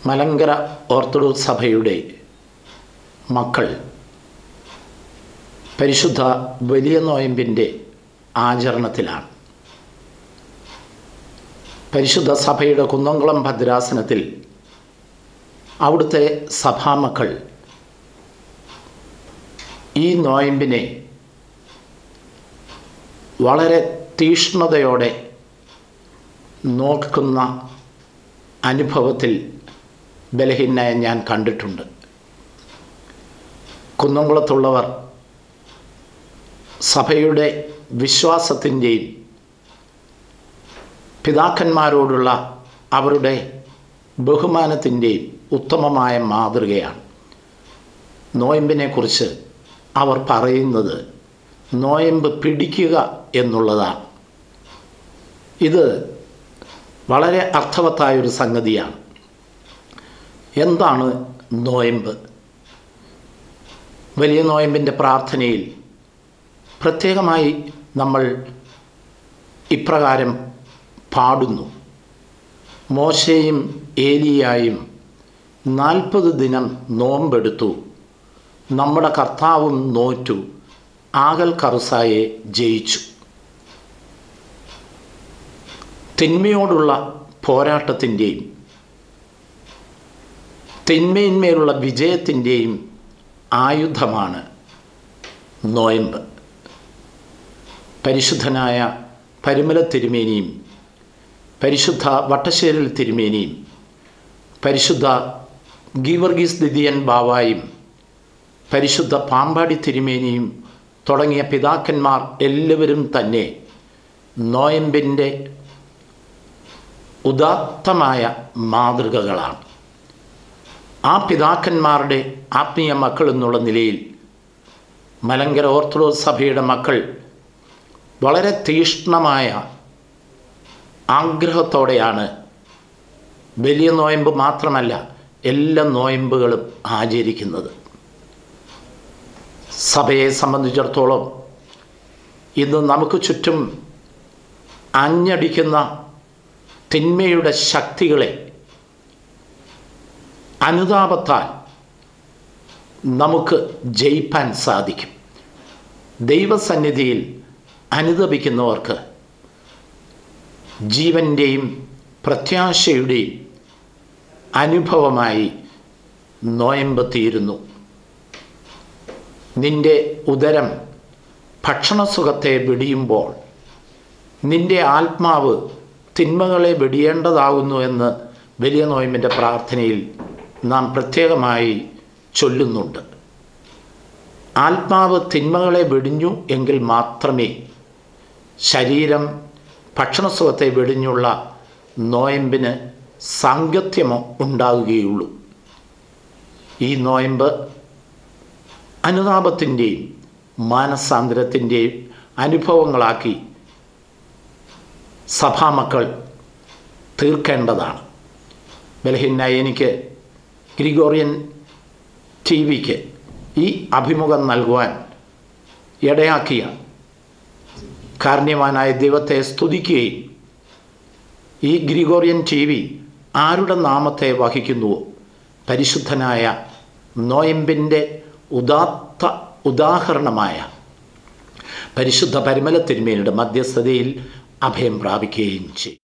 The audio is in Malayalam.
മലങ്കര ഓർത്തഡോക്സ് സഭയുടെ മക്കൾ പരിശുദ്ധ വലിയ നോയമ്പിൻ്റെ ആചരണത്തിലാണ് പരിശുദ്ധ സഭയുടെ കുന്നംകുളം ഭദ്രാസനത്തിൽ അവിടുത്തെ സഭാമക്കൾ ഈ നോയമ്പിനെ വളരെ തീഷ്ണതയോടെ നോക്കുന്ന അനുഭവത്തിൽ ബലഹീനായ ഞാൻ കണ്ടിട്ടുണ്ട് കുന്നംകുളത്തുള്ളവർ സഭയുടെ വിശ്വാസത്തിൻ്റെയും പിതാക്കന്മാരോടുള്ള അവരുടെ ബഹുമാനത്തിൻ്റെയും ഉത്തമമായ മാതൃകയാണ് നോയമ്പിനെക്കുറിച്ച് അവർ പറയുന്നത് നോയമ്പ് പിടിക്കുക എന്നുള്ളതാണ് ഇത് വളരെ അർത്ഥവത്തായൊരു സംഗതിയാണ് എന്താണ് നോയമ്പ് വലിയ നോയമ്പിൻ്റെ പ്രാർത്ഥനയിൽ പ്രത്യേകമായി നമ്മൾ ഇപ്രകാരം പാടുന്നു മോശയും ഏലിയായും നാൽപ്പത് ദിനം നോമ്പെടുത്തു നമ്മുടെ കർത്താവും നോറ്റു ആകൽ കറുസായെ ജയിച്ചു തിന്മയോടുള്ള പോരാട്ടത്തിൻ്റെയും തിന്മയിന്മേലുള്ള വിജയത്തിൻ്റെയും ആയുധമാണ് നോയമ്പ് പരിശുദ്ധനായ പരിമല തിരുമേനിയും പരിശുദ്ധ വട്ടശ്ശേരിൽ തിരുമേനിയും പരിശുദ്ധ ഗീവർഗീസ് ദിദിയൻ ബാവായും പരിശുദ്ധ പാമ്പാടി തിരുമേനിയും തുടങ്ങിയ പിതാക്കന്മാർ എല്ലാവരും തന്നെ നോയമ്പിൻ്റെ ഉദാത്തമായ മാതൃകകളാണ് ആ പിതാക്കന്മാരുടെ ആത്മീയ മക്കൾ എന്നുള്ള നിലയിൽ മലങ്കര ഓർത്തഡോക്സ് സഭയുടെ മക്കൾ വളരെ തീഷ്ണമായ ആഗ്രഹത്തോടെയാണ് വലിയ നോയമ്പ് മാത്രമല്ല എല്ലാ നോയമ്പുകളും ആചരിക്കുന്നത് സഭയെ സംബന്ധിച്ചിടത്തോളം ഇന്ന് നമുക്ക് ചുറ്റും അഞ്ഞടിക്കുന്ന തിന്മയുടെ ശക്തികളെ അനുതാപത്താൽ നമുക്ക് ജയിപ്പാൻ സാധിക്കും ദൈവസന്നിധിയിൽ അനുതപിക്കുന്നവർക്ക് ജീവൻ്റെയും പ്രത്യാശയുടെയും അനുഭവമായി നോയമ്പ് തീരുന്നു നിന്റെ ഉദരം ഭക്ഷണസുഖത്തെ വെടിയുമ്പോൾ നിന്റെ ആത്മാവ് തിന്മകളെ വെടിയേണ്ടതാകുന്നു എന്ന് വലിയ നോയമ്പിൻ്റെ പ്രാർത്ഥനയിൽ നാം പ്രത്യേകമായി ചൊല്ലുന്നുണ്ട് ആത്മാവ് തിന്മകളെ വെടിഞ്ഞു എങ്കിൽ മാത്രമേ ശരീരം ഭക്ഷണസുഖത്തെ വെടിഞ്ഞുള്ള നോയമ്പിന് സാങ്കത്യമോ ഉണ്ടാവുകയുള്ളൂ ഈ നോയമ്പ് അനുതാപത്തിൻ്റെയും മാനസാന്തരത്തിൻ്റെയും അനുഭവങ്ങളാക്കി സഭാമക്കൾ തീർക്കേണ്ടതാണ് ബലഹീനായി എനിക്ക് ഗ്രിഗോറിയൻ ടി വിക്ക് ഈ അഭിമുഖം നൽകുവാൻ ഇടയാക്കിയ കാരുണ്യവാനായ ദൈവത്തെ സ്തുതിക്കുകയും ഈ ഗ്രിഗോറിയൻ ടി വി ആരുടെ നാമത്തെ വഹിക്കുന്നുവോ പരിശുദ്ധനായ നോയമ്പിൻ്റെ ഉദാത്ത ഉദാഹരണമായ പരിശുദ്ധ പരിമല തിരുമേനിയുടെ മധ്യസ്ഥതയിൽ അഭയം പ്രാപിക്കുകയും ചെയ്യും